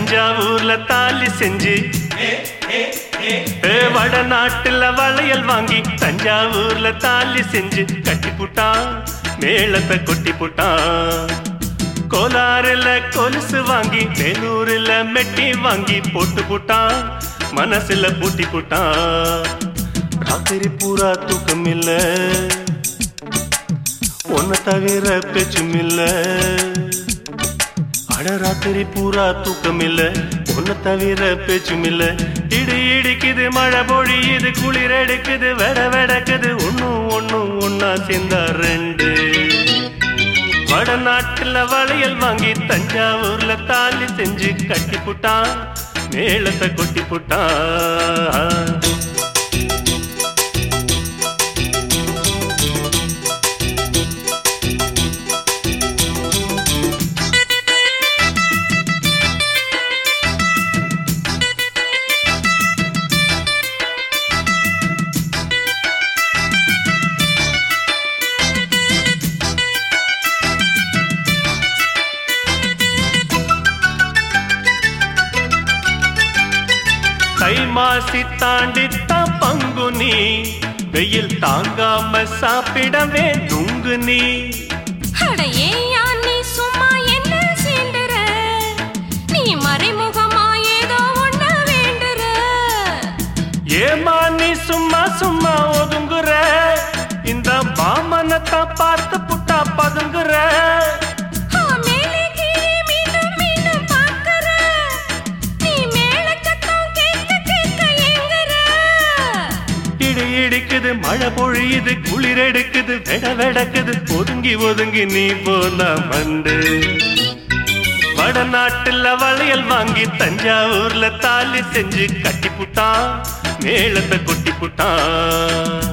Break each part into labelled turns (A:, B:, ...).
A: தஞ்சாவூர்ல தாலி செஞ்சு ஏ, வடநாட்டுல வளையல் வாங்கி தஞ்சாவூர்ல தாலி செஞ்சு கட்டி புட்டான் மேளத்தை கொட்டி புட்டான் கோலாறுல கொலுசு வாங்கி வேலூர்ல மெட்டி வாங்கி போட்டு புட்டான் மனசுல பூட்டி புட்டான் ராத்திரி பூரா தூக்கம் இல்ல உன்னை தவிர பேச்சும் இல்ல அட ராத்திரி பூரா தூக்கம் இல்ல உன்னை தவிர பேச்சும் இல்ல இடி இடிக்குது மழை பொழியுது குளிர் எடுக்குது வெட வெடக்குது ஒன்னும் ஒன்னும் ஒன்னா சேர்ந்தா ரெண்டு வடநாட்டுல வளையல் வாங்கி தஞ்சாவூர்ல தாலி செஞ்சு கட்டி புட்டான் மேளத்தை கொட்டி புட்டான் தை மாசி தாண்டித்தான் பங்குனி வெயில் தாங்காம சாப்பிடவே நுங்கு நீ
B: அட ஏய்யா நீ சும்மா என்ன சீண்டுற? நீ மறைமுகமா ஏதோ ஒண்ண வேண்டுற.
A: ஏமா நீ சும்மா சும்மா ஒதுங்குற இந்த மாமனத்தான் பார்த்து புட்டா பதுங்குற
B: ஆ, மேலே கீழே மீண்டும் மீண்டும் பார்க்கற. நீ மேலச்சத்தம் கேட்க கேட்க ஏங்குற.
A: இடி இடிக்குது மழை பொழியுது குளிர் எடுக்குது வெட வெடக்குது ஒதுங்கி ஒதுங்கி நீ போனா மண்டு வடநாட்டுல வளையல் வாங்கி தஞ்சாவூர்ல தாலி செஞ்சு கட்டி புட்டான் மேளத்தை கொட்டி புட்டான்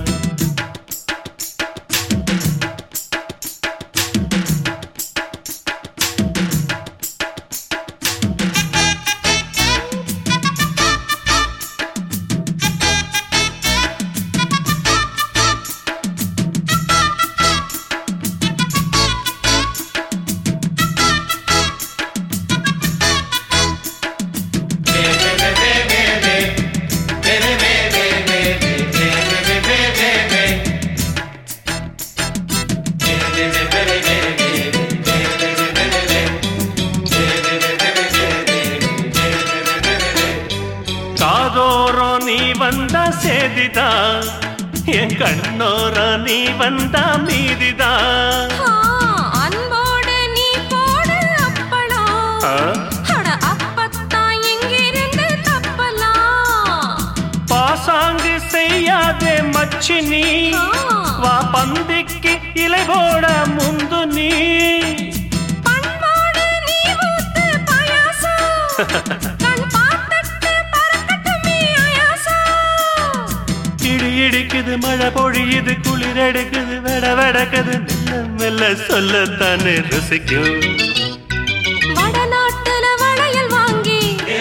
A: காதோரம் நீ வந்தா சேதிதான் என் கண்ணோரம் நீ வந்தா மீதிதான்
B: ஆ, அன்போடு நீ போடு அப்பளம்.
A: ஆ?
B: அட அப்பத்தான் எங்கிருந்து தப்பலாம்
A: பாசாங்கு செய்யாதே மச்சி நீ
B: ஆ.
A: வா பந்திக்கு இலை போட முந்து நீ
B: பண்போடு நீ ஊத்து பாயாசம். கண் பார்த்துட்டு பறக்கட்டுமே ஆயாசம்.
A: இடி இடிக்குது மழை பொழியுது குளிர் எடுக்குது வெட வெடக்குது மெல்ல மெல்ல சொல்லத்தானே ரசிக்கும்
B: வடநாட்டுல வளையல் வாங்கி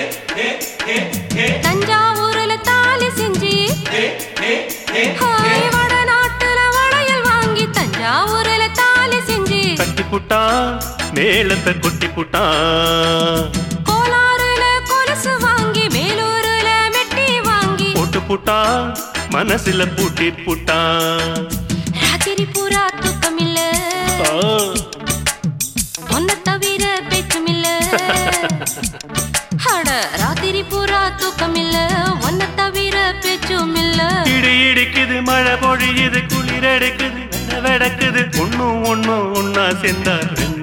B: தஞ்சாவூர்ல தாலி செஞ்சு ஹாய், வடநாட்டுல வளையல் வாங்கி தஞ்சாவூர்ல தாலி செஞ்சு
A: கட்டி புட்டான் மேளத்தை கொட்டி புட்டான்
B: கோலாறுல கொலுசு வாங்கி வேலூர்ல மெட்டி வாங்கி
A: போட்டு புட்டான் மனசுல பூட்டி புட்டான்
B: ராத்திரி பூரா தூக்கம் இல்ல
A: ஆ,
B: ஒன்ன தவிர பேச்சும் இல்ல அட ராத்திரி பூரா தூக்கம் இல்ல ஒன்ன தவிர பேச்சும் இல்ல
A: இடி இடிக்குது மழை பொழியுது குளிர் எடுக்குது வெட வெடக்குது ஒன்னும் ஒன்னும் ஒன்னா சேர்ந்தா ரெண்டு